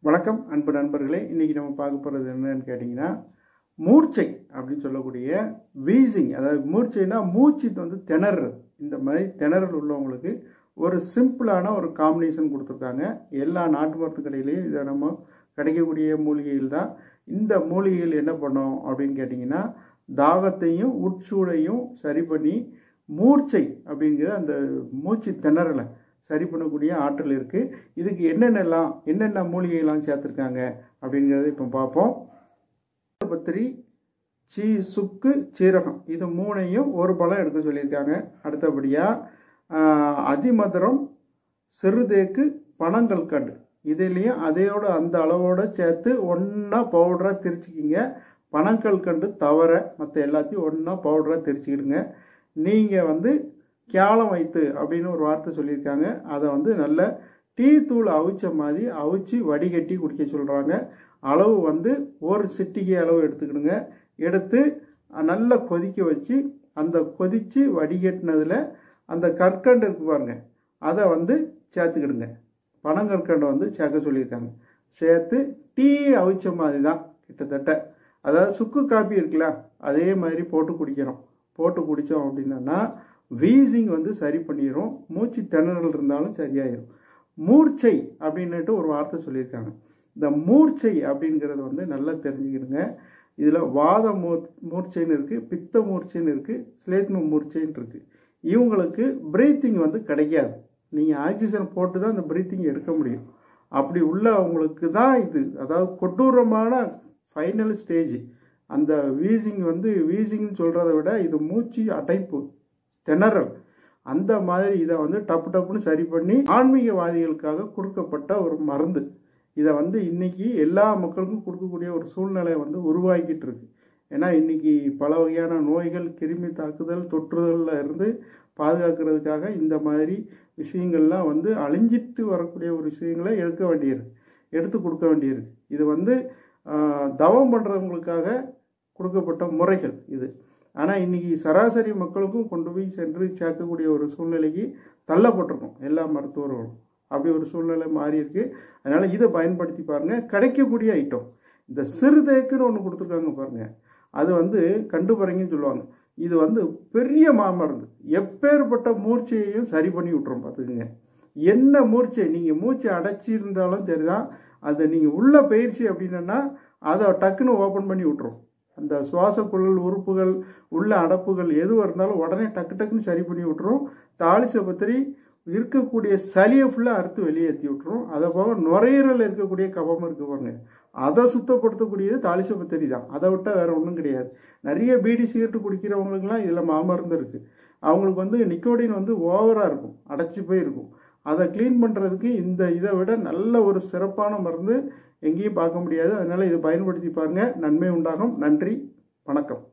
வணக்கம் அன்பு நண்பர்களே இன்றைக்கி நம்ம பார்க்க போகிறது என்னன்னு கேட்டிங்கன்னா மூர்ச்சை அப்படின்னு சொல்லக்கூடிய வீசிங் அதாவது மூர்ச்சைனா மூச்சு வந்து திணறது இந்த மாதிரி திணறல் உள்ளவங்களுக்கு ஒரு சிம்பிளான ஒரு காம்பினேஷன் கொடுத்துருக்காங்க எல்லா நாட்டு மருந்து கடையிலையும் இதை நம்ம கிடைக்கக்கூடிய மூலிகைகள் தான் இந்த மூலிகைகள் என்ன பண்ணோம் அப்படின்னு கேட்டிங்கன்னா தாகத்தையும் உட்சூடையும் சரி பண்ணி மூர்ச்சை அப்படிங்கிற அந்த மூச்சு திணறலை சரி பண்ணக்கூடிய ஆற்றல் இருக்குது இதுக்கு என்னென்னலாம் என்னென்ன மூலிகைலாம் சேர்த்துருக்காங்க அப்படிங்கிறத இப்போ பார்ப்போம் பத்திரி சீ சுக்கு சீரகம் இது மூணையும் ஒரு பழம் எடுக்க சொல்லியிருக்காங்க அடுத்தபடியாக அதிமதுரம் சிறுதேக்கு பனங்கள் கண்டு இதுலேயும் அதையோட அந்த அளவோட சேர்த்து ஒன்றா பவுடராக திரிச்சிக்கிங்க பனங்கள் கண்டு தவிர மற்ற எல்லாத்தையும் ஒன்றா பவுடராக திரிச்சிக்கிடுங்க நீங்கள் வந்து கேளம் வைத்து அப்படின்னு ஒரு வார்த்தை சொல்லியிருக்காங்க அதை வந்து நல்ல டீ தூள் அவிச்ச மாதிரி அவிச்சு வடிகட்டி குடிக்க சொல்கிறாங்க அளவு வந்து ஒரு சிட்டிகை அளவு எடுத்துக்கிடுங்க எடுத்து நல்லா கொதிக்க வச்சு அந்த கொதித்து வடிகட்டினதில் அந்த கற்கண்டு இருக்கு பாருங்க அதை வந்து சேர்த்துக்கிடுங்க பனங்கற்கண்டை வந்து சேர்க்க சொல்லியிருக்காங்க சேர்த்து டீ அவிச்ச மாதிரி தான் கிட்டத்தட்ட அதாவது சுக்கு காப்பி இருக்குல்ல அதே மாதிரி போட்டு குடிக்கிறோம் போட்டு குடித்தோம் அப்படின்னா வீசிங் வந்து சரி பண்ணிடும் மூச்சு திணறல் இருந்தாலும் சரியாயிடும் மூர்ச்சை அப்படின்னுட்டு ஒரு வார்த்தை சொல்லியிருக்காங்க இந்த மூர்ச்சை அப்படிங்கிறது வந்து நல்லா தெரிஞ்சுக்கிடுங்க இதில் வாத மூர் மூர்ச்சைன்னு இருக்குது பித்த மூர்ச்சைன்னு இருக்குது ஸ்லேத்ம மூர்ச்சைன்னு இருக்குது இவங்களுக்கு பிரீத்திங் வந்து கிடைக்காது நீங்கள் ஆக்சிஜன் போட்டு தான் அந்த பிரீத்திங் எடுக்க முடியும் அப்படி உள்ளவங்களுக்கு தான் இது அதாவது கொடூரமான ஃபைனல் ஸ்டேஜ் அந்த வீசிங் வந்து வீசிங்னு சொல்கிறத விட இது மூச்சு அடைப்பு திணறல் அந்த மாதிரி இதை வந்து டப்பு டப்புன்னு சரி பண்ணி ஆன்மீகவாதிகளுக்காக கொடுக்கப்பட்ட ஒரு மருந்து இதை வந்து இன்னைக்கு எல்லா மக்களுக்கும் கொடுக்கக்கூடிய ஒரு சூழ்நிலை வந்து உருவாக்கிட்டு இருக்கு ஏன்னா இன்னைக்கு பல வகையான நோய்கள் கிருமி தாக்குதல் தொற்றுதலில் இருந்து பாதுகாக்கிறதுக்காக இந்த மாதிரி விஷயங்கள்லாம் வந்து அழிஞ்சிட்டு வரக்கூடிய ஒரு விஷயங்களை எடுக்க வேண்டியிருக்கு எடுத்து கொடுக்க வேண்டியிருக்கு இது வந்து தவம் பண்ணுறவங்களுக்காக கொடுக்கப்பட்ட முறைகள் இது ஆனால் இன்றைக்கி சராசரி மக்களுக்கும் கொண்டு போய் சென்று சேர்க்கக்கூடிய ஒரு சூழ்நிலைக்கு தள்ளப்பட்டிருக்கும் எல்லா மருத்துவர்களும் அப்படி ஒரு சூழ்நிலை மாறி இருக்கு அதனால் இதை பயன்படுத்தி பாருங்கள் கிடைக்கக்கூடிய ஐட்டம் இந்த சிறுதேக்குன்னு ஒன்று கொடுத்துருக்காங்க பாருங்கள் அது வந்து கண்டுபறைங்கன்னு சொல்லுவாங்க இது வந்து பெரிய மாமருந்து எப்பேற்பட்ட மூர்ச்சையையும் சரி பண்ணி விட்டுரும் பார்த்துக்குங்க என்ன மூர்ச்சை நீங்கள் மூச்சை அடைச்சிருந்தாலும் சரிதான் அதை நீங்கள் உள்ள பயிற்சி அப்படின்னா அதை டக்குன்னு ஓப்பன் பண்ணி விட்டுரும் அந்த சுவாச குழல் உறுப்புகள் உள்ள அடப்புகள் எதுவாக இருந்தாலும் உடனே டக்கு டக்குன்னு சரி பண்ணி விட்டுரும் தாளிசை பத்திரி இருக்கக்கூடிய சளியை ஃபுல்லாக அறுத்து வெளியேற்றி விட்டுரும் அதை போக நுரையீரல் இருக்கக்கூடிய கபம் இருக்கு பாருங்க அதை சுத்தப்படுத்தக்கூடியது தாளிசை பத்திரி தான் அதை விட்டால் வேறு ஒன்றும் கிடையாது நிறைய பீடி சிகரெட்டு குடிக்கிறவங்களுக்குலாம் இதில் மாமருந்து இருக்குது அவங்களுக்கு வந்து நிக்கோடின் வந்து ஓவராக இருக்கும் அடைச்சி போய் இருக்கும் அதை க்ளீன் பண்ணுறதுக்கு இந்த இதை விட நல்ல ஒரு சிறப்பான மருந்து எங்கேயும் பார்க்க முடியாது அதனால் இதை பயன்படுத்தி பாருங்கள் நன்மை உண்டாகும் நன்றி வணக்கம்